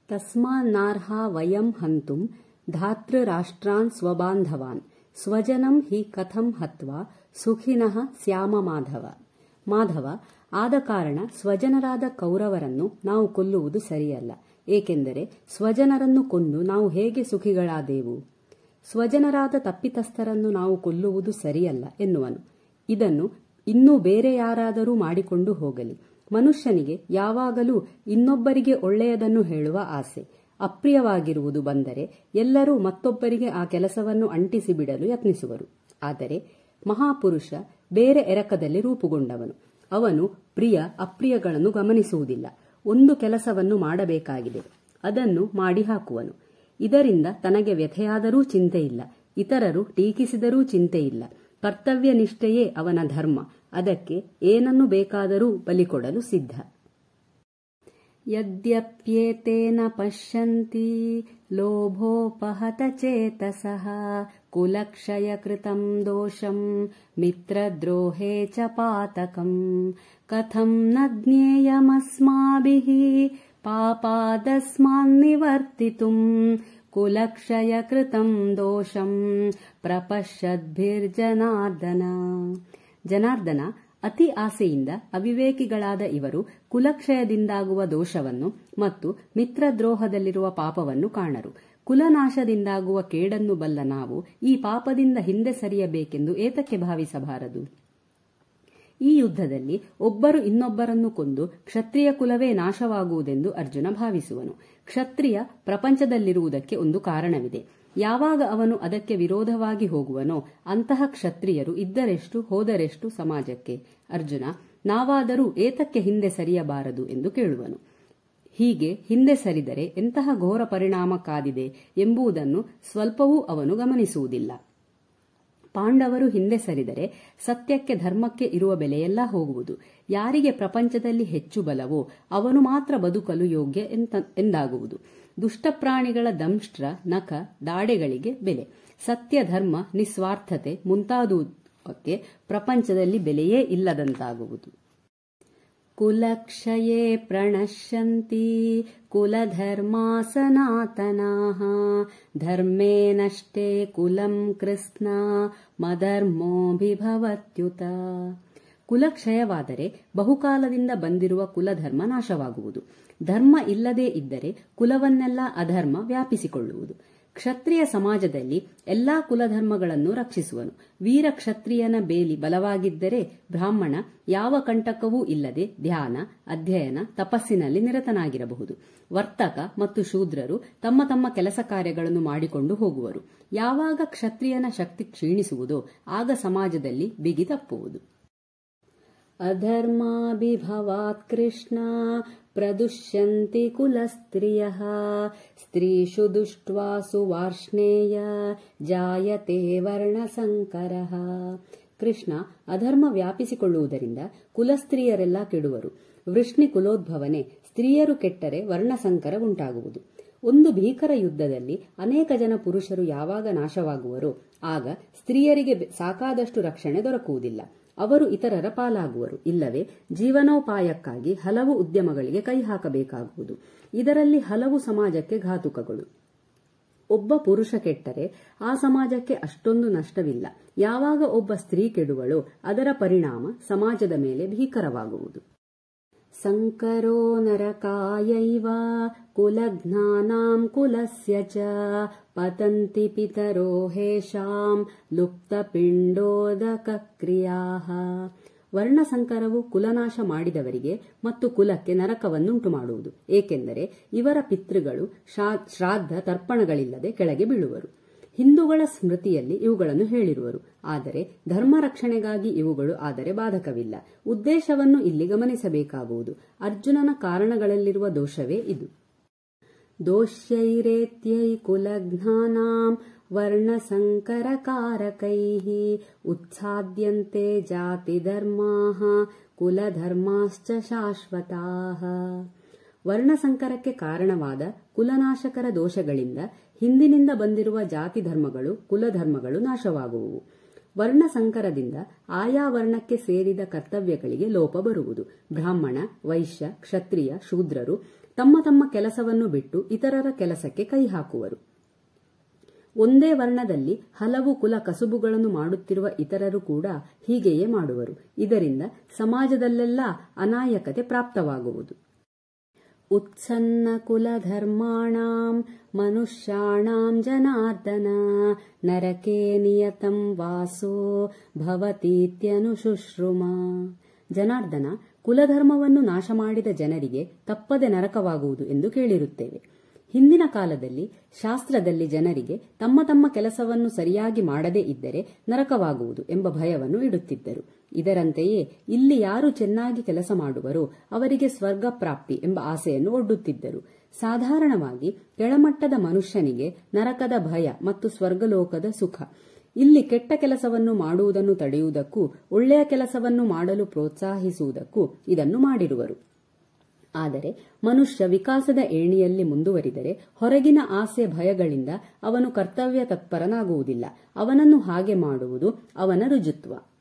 ತಸ್ಮಾನ್ನಾರ್ಹಾ ವಯಂ ಹಂತುಂ ಧಾತೃರಾಷ್ಟ್ರಾನ್ ಸ್ವಬಾಂಧವಾನ್ ಸ್ವಜನಂ ಹಿ ಕಥಂ ಹತ್ವಾ ಸುಖಿನಃ ಸ್ಯಾಮ ಮಾಧವ ಮಾಧವ ಆದ ಕಾರಣ ಸ್ವಜನರಾದ ಕೌರವರನ್ನು ನಾವು ಕೊಲ್ಲುವುದು ಸರಿಯಲ್ಲ ಏಕೆಂದರೆ ಸ್ವಜನರನ್ನು ಕೊಂದು ನಾವು ಹೇಗೆ ಸುಖಿಗಳಾದೆವು ಸ್ವಜನರಾದ ತಪ್ಪಿತಸ್ಥರನ್ನು ನಾವು ಕೊಲ್ಲುವುದು ಸರಿಯಲ್ಲ ಎನ್ನುವನು ಇದನ್ನು ಇನ್ನೂ ಬೇರೆ ಯಾರಾದರೂ ಮಾಡಿಕೊಂಡು ಹೋಗಲಿ ಮನುಷ್ಯನಿಗೆ ಯಾವಾಗಲೂ ಇನ್ನೊಬ್ಬರಿಗೆ ಒಳ್ಳೆಯದನ್ನು ಹೇಳುವ ಆಸೆ ಅಪ್ರಿಯವಾಗಿರುವುದು ಬಂದರೆ ಎಲ್ಲರೂ ಮತ್ತೊಬ್ಬರಿಗೆ ಆ ಕೆಲಸವನ್ನು ಅಂಟಿಸಿ ಬಿಡಲು ಯತ್ನಿಸುವರು ಆದರೆ ಮಹಾಪುರುಷ ಬೇರೆ ಎರಕದಲ್ಲಿ ರೂಪುಗೊಂಡವನು ಅವನು ಪ್ರಿಯ ಅಪ್ರಿಯಗಳನ್ನು ಗಮನಿಸುವುದಿಲ್ಲ ಒಂದು ಕೆಲಸವನ್ನು ಮಾಡಬೇಕಾಗಿದೆ ಅದನ್ನು ಮಾಡಿ ಹಾಕುವನು ಇದರಿಂದ ತನಗೆ ವ್ಯಥೆಯಾದರೂ ಚಿಂತೆಯಿಲ್ಲ ಇತರರು ಟೀಕಿಸಿದರೂ ಚಿಂತೆಯಿಲ್ಲ ಕರ್ತವ್ಯ ನಿಷ್ಠೆಯೇ ಅವನ ಧರ್ಮ ಅದಕ್ಕೆ ಏನನ್ನು ಬೇಕಾದರೂ ಬಲಿಕೊಡಲು ಸಿದ್ಧ ಯದ್ಯಪ್ಯೇತೇನ ಪಶ್ಯಂತಿ ಲೋಭೋಪಹತ ಚೇತಸಃ ಕುಲಕ್ಷಯ ಕೃತಂ ದೋಷಂ ಮಿತ್ರದ್ರೋಹೇ ಚ ಪಾತಕಂ ಕಥಂ ನ ಜ್ಞೇಯಮಸ್ಮಾಭಿಃ ಪಾಪಾದಸ್ಮಾನ್ನಿವರ್ತಿತುಂ ಕುಲಕ್ಷಯ ಕೃತಂ ದೋಷಂ ಪ್ರಪಶ್ಯದ್ಭಿರ್ಜನಾರ್ದನ ಜನಾರ್ದನ ಅತಿ ಆಸೆಯಿಂದ ಅವಿವೇಕಿಗಳಾದ ಇವರು ಕುಲಕ್ಷಯದಿಂದಾಗುವ ದೋಷವನ್ನು ಮತ್ತು ಮಿತ್ರದ್ರೋಹದಲ್ಲಿರುವ ಪಾಪವನ್ನು ಕಾಣರು ಕುಲನಾಶದಿಂದಾಗುವ ಕೇಡನ್ನು ಬಲ್ಲ ನಾವು ಈ ಪಾಪದಿಂದ ಹಿಂದೆ ಸರಿಯಬೇಕೆಂದು ಏತಕ್ಕೆ ಭಾವಿಸಬಾರದು ಈ ಯುದ್ಧದಲ್ಲಿ ಒಬ್ಬರು ಇನ್ನೊಬ್ಬರನ್ನು ಕೊಂದು ಕ್ಷತ್ರಿಯ ಕುಲವೇ ನಾಶವಾಗುವುದೆಂದು ಅರ್ಜುನ ಭಾವಿಸುವನು ಕ್ಷತ್ರಿಯ ಪ್ರಪಂಚದಲ್ಲಿರುವುದಕ್ಕೆ ಒಂದು ಕಾರಣವಿದೆ ಯಾವಾಗ ಅವನು ಅದಕ್ಕೆ ವಿರೋಧವಾಗಿ ಹೋಗುವನೋ ಅಂತಹ ಕ್ಷತ್ರಿಯರು ಇದ್ದರೆಷ್ಟು ಹೋದರೆಷ್ಟು ಸಮಾಜಕ್ಕೆ ಅರ್ಜುನ ನಾವಾದರೂ ಏತಕ್ಕೆ ಹಿಂದೆ ಸರಿಯಬಾರದು ಎಂದು ಕೇಳುವನು ಹೀಗೆ ಹಿಂದೆ ಸರಿದರೆ ಎಂತಹ ಘೋರ ಪರಿಣಾಮ ಕಾದಿದೆ ಎಂಬುದನ್ನು ಸ್ವಲ್ಪವೂ ಅವನು ಗಮನಿಸುವುದಿಲ್ಲ ಪಾಂಡವರು ಹಿಂದೆ ಸರಿದರೆ ಸತ್ಯಕ್ಕೆ ಧರ್ಮಕ್ಕೆ ಇರುವ ಬೆಲೆಯೆಲ್ಲ ಹೋಗುವುದು ಯಾರಿಗೆ ಪ್ರಪಂಚದಲ್ಲಿ ಹೆಚ್ಚು ಬಲವೋ ಅವನು ಮಾತ್ರ ಬದುಕಲು ಯೋಗ್ಯ ಎಂದಾಗುವುದು ದುಷ್ಟಪ್ರಾಣಿಗಳ ದಂಷ್ಟ್ರ ನಖ ದಾಡೆಗಳಿಗೆ ಬೆಲೆ ಸತ್ಯ ಧರ್ಮ ನಿಸ್ವಾರ್ಥತೆ ಮುಂತಾದುವಕ್ಕೆ ಪ್ರಪಂಚದಲ್ಲಿ ಬೆಲೆಯೇ ಇಲ್ಲದಂತಾಗುವುದು ಕುಲಕ್ಷಯೇ ಪ್ರಣಶ್ಯಂತಿ ಕುಲಧರ್ಮಾ ಸನಾತನಾಃ ಧರ್ಮೇ ನಷ್ಟೇ ಕುಲಂ ಕೃಷ್ಣ ಮಧರ್ಮೋಭಿಭವತ್ಯುತ ಕುಲಕ್ಷಯವಾದರೆ ಬಹುಕಾಲದಿಂದ ಬಂದಿರುವ ಕುಲಧರ್ಮ ನಾಶವಾಗುವುದು ಧರ್ಮ ಇಲ್ಲದೇ ಇದ್ದರೆ ಕುಲವನ್ನೆಲ್ಲ ಅಧರ್ಮ ವ್ಯಾಪಿಸಿಕೊಳ್ಳುವುದು ಕ್ಷತ್ರಿಯ ಸಮಾಜದಲ್ಲಿ ಎಲ್ಲಾ ಕುಲಧರ್ಮಗಳನ್ನು ರಕ್ಷಿಸುವನು ವೀರ ಕ್ಷತ್ರಿಯನ ಬೇಲಿ ಬಲವಾಗಿದ್ದರೆ ಬ್ರಾಹ್ಮಣ ಯಾವ ಕಂಟಕವೂ ಇಲ್ಲದೆ ಧ್ಯಾನ ಅಧ್ಯಯನ ತಪಸ್ಸಿನಲ್ಲಿ ನಿರತನಾಗಿರಬಹುದು ವರ್ತಕ ಮತ್ತು ಶೂದ್ರರು ತಮ್ಮ ತಮ್ಮ ಕೆಲಸ ಕಾರ್ಯಗಳನ್ನು ಮಾಡಿಕೊಂಡು ಹೋಗುವರು ಯಾವಾಗ ಕ್ಷತ್ರಿಯನ ಶಕ್ತಿ ಕ್ಷೀಣಿಸುವುದೋ ಆಗ ಸಮಾಜದಲ್ಲಿ ಬಿಗಿ ತಪ್ಪುವುದು ಅಧರ್ಮಾಭಿಭವಾತ್ ಕೃಷ್ಣ ಪ್ರದುಷ್ಯಂತಿ ಕುಲಸ್ತ್ರಿಯಃ ಸ್ತ್ರೀಷು ದುಷ್ಟ್ವಾಸು ವಾರ್ಷ್ಣೇಯ ಜಾಯತೆ ವರ್ಣಸಂಕರಃ ಕೃಷ್ಣ ಅಧರ್ಮ ವ್ಯಾಪಿಸಿಕೊಳ್ಳುವುದರಿಂದ ಕುಲಸ್ತ್ರೀಯರೆಲ್ಲ ಕೆಡುವರು ವೃಷ್ಣಿ ಕುಲೋದ್ಭವನೆ ಸ್ತ್ರೀಯರು ಕೆಟ್ಟರೆ ವರ್ಣಸಂಕರ ಉಂಟಾಗುವುದು ಒಂದು ಭೀಕರ ಯುದ್ಧದಲ್ಲಿ ಅನೇಕ ಜನ ಪುರುಷರು ಯಾವಾಗ ನಾಶವಾಗುವರೋ ಆಗ ಸ್ತ್ರೀಯರಿಗೆ ಸಾಕಾದಷ್ಟು ರಕ್ಷಣೆ ದೊರಕುವುದಿಲ್ಲ ಅವರು ಇತರರ ಪಾಲಾಗುವರು ಇಲ್ಲವೇ ಜೀವನೋಪಾಯಕ್ಕಾಗಿ ಹಲವು ಉದ್ಯಮಗಳಿಗೆ ಕೈ ಹಾಕಬೇಕಾಗುವುದು ಇದರಲ್ಲಿ ಹಲವು ಸಮಾಜಕ್ಕೆ ಘಾತುಕಗಳು ಒಬ್ಬ ಪುರುಷ ಕೆಟ್ಟರೆ ಆ ಸಮಾಜಕ್ಕೆ ಅಷ್ಟೊಂದು ನಷ್ಟವಿಲ್ಲ ಯಾವಾಗ ಒಬ್ಬ ಸ್ತ್ರೀ ಕೆಡುವಳೋ ಅದರ ಪರಿಣಾಮ ಸಮಾಜದ ಮೇಲೆ ಭೀಕರವಾಗುವುದು ಸಂಕರೋ ನರಕಾಯೈವ ಕುಲಘ್ನಾನಾಂ ಕುಲಸ್ಯ ಚ ಪತಂತಿ ಪಿತರೋ ಹೇಷಾಂ ಲುಪ್ತಪಿಂಡೋದಕ ಕ್ರಿಯಾಃ ವರ್ಣಸಂಕರವು ಕುಲನಾಶ ಮಾಡಿದವರಿಗೆ ಮತ್ತು ಕುಲಕ್ಕೆ ನರಕವನ್ನುಂಟು ಮಾಡುವುದು ಏಕೆಂದರೆ ಇವರ ಪಿತೃಗಳು ಶ್ರಾದ್ದ ತರ್ಪಣಗಳಿಲ್ಲದೆ ಕೆಳಗೆ ಬೀಳುವರು ಹಿಂದೂಗಳ ಸ್ಮೃತಿಯಲ್ಲಿ ಇವುಗಳನ್ನು ಹೇಳಿರುವರು ಆದರೆ ಧರ್ಮ ರಕ್ಷಣೆಗಾಗಿ ಇವುಗಳು ಆದರೆ ಬಾಧಕವಿಲ್ಲ ಉದ್ದೇಶವನ್ನು ಇಲ್ಲಿ ಗಮನಿಸಬೇಕಾಗುವುದು ಅರ್ಜುನನ ಕಾರಣಗಳಲ್ಲಿರುವ ದೋಷವೇ ಇದು ದೋಷ್ಯೈರೇತ್ಯೈ ಕುಲಘ್ನಾನಾಂ ವರ್ಣಸಂಕರಕಾರಕೈಃ ಉತ್ಸಾದ್ಯಂತೆ ಜಾತಿಧರ್ಮಾಃ ಕುಲಧರ್ಮಾಶ್ಚ ಶಾಶ್ವತಾಃ ವರ್ಣಸಂಕರಕ್ಕೆ ಕಾರಣವಾದ ಕುಲನಾಶಕರ ದೋಷಗಳಿಂದ ಹಿಂದಿನಿಂದ ಬಂದಿರುವ ಜಾತಿ ಧರ್ಮಗಳು ಕುಲಧರ್ಮಗಳು ನಾಶವಾಗುವುವು ವರ್ಣಸಂಕರದಿಂದ ಆಯಾ ವರ್ಣಕ್ಕೆ ಸೇರಿದ ಕರ್ತವ್ಯಗಳಿಗೆ ಲೋಪ ಬರುವುದು ಬ್ರಾಹ್ಮಣ ವೈಶ್ಯ ಕ್ಷತ್ರಿಯ ಶೂದ್ರರು ತಮ್ಮ ತಮ್ಮ ಕೆಲಸವನ್ನು ಬಿಟ್ಟು ಇತರರ ಕೆಲಸಕ್ಕೆ ಕೈ ಹಾಕುವರು ಒಂದೇ ವರ್ಣದಲ್ಲಿ ಹಲವು ಕುಲ ಕಸುಬುಗಳನ್ನು ಮಾಡುತ್ತಿರುವ ಇತರರು ಕೂಡ ಹೀಗೆಯೇ ಮಾಡುವರು ಇದರಿಂದ ಸಮಾಜದಲ್ಲೆಲ್ಲ ಅನಾಯಕತೆ ಪ್ರಾಪ್ತವಾಗುವುದು ಉತ್ಸನ್ನ ಕುಲಧರ್ಮಾಣಾಂ ಮನುಷ್ಯಾಣಾಂ ಜನಾರ್ದನ ನರಕೆ ನಿಯತಂ ವಾಸೋ ಭವತೀತ್ಯನುಶುಶ್ರುಮ ಜನಾರ್ದನ ಕುಲಧರ್ಮವನ್ನು ನಾಶ ಮಾಡಿದ ಜನರಿಗೆ ತಪ್ಪದೆ ನರಕವಾಗುವುದು ಎಂದು ಕೇಳಿರುತ್ತೇವೆ ಹಿಂದಿನ ಕಾಲದಲ್ಲಿ ಶಾಸ್ತ್ರದಲ್ಲಿ ಜನರಿಗೆ ತಮ್ಮ ತಮ್ಮ ಕೆಲಸವನ್ನು ಸರಿಯಾಗಿ ಮಾಡದೇ ಇದ್ದರೆ ನರಕವಾಗುವುದು ಎಂಬ ಭಯವನ್ನು ಇಡುತ್ತಿದ್ದರು ಇದರಂತೆಯೇ ಇಲ್ಲಿ ಯಾರು ಚೆನ್ನಾಗಿ ಕೆಲಸ ಮಾಡುವರೋ ಅವರಿಗೆ ಸ್ವರ್ಗ ಪ್ರಾಪ್ತಿ ಎಂಬ ಆಸೆಯನ್ನು ಒಡ್ಡುತ್ತಿದ್ದರು ಸಾಧಾರಣವಾಗಿ ಕೆಳಮಟ್ಟದ ಮನುಷ್ಯನಿಗೆ ನರಕದ ಭಯ ಮತ್ತು ಸ್ವರ್ಗಲೋಕದ ಸುಖ ಇಲ್ಲಿ ಕೆಟ್ಟ ಕೆಲಸವನ್ನು ಮಾಡುವುದನ್ನು ತಡೆಯುವುದಕ್ಕೂ ಒಳ್ಳೆಯ ಕೆಲಸವನ್ನು ಮಾಡಲು ಪ್ರೋತ್ಸಾಹಿಸುವುದಕ್ಕೂ ಇದನ್ನು ಮಾಡಿರುವರು ಆದರೆ ಮನುಷ್ಯ ವಿಕಾಸದ ಏಣಿಯಲ್ಲಿ ಮುಂದುವರಿದರೆ ಹೊರಗಿನ ಆಸೆ ಭಯಗಳಿಂದ ಅವನು ಕರ್ತವ್ಯ ತತ್ಪರನಾಗುವುದಿಲ್ಲ ಅವನನ್ನು ಹಾಗೆ ಮಾಡುವುದು ಅವನ ರುಜುತ್ವ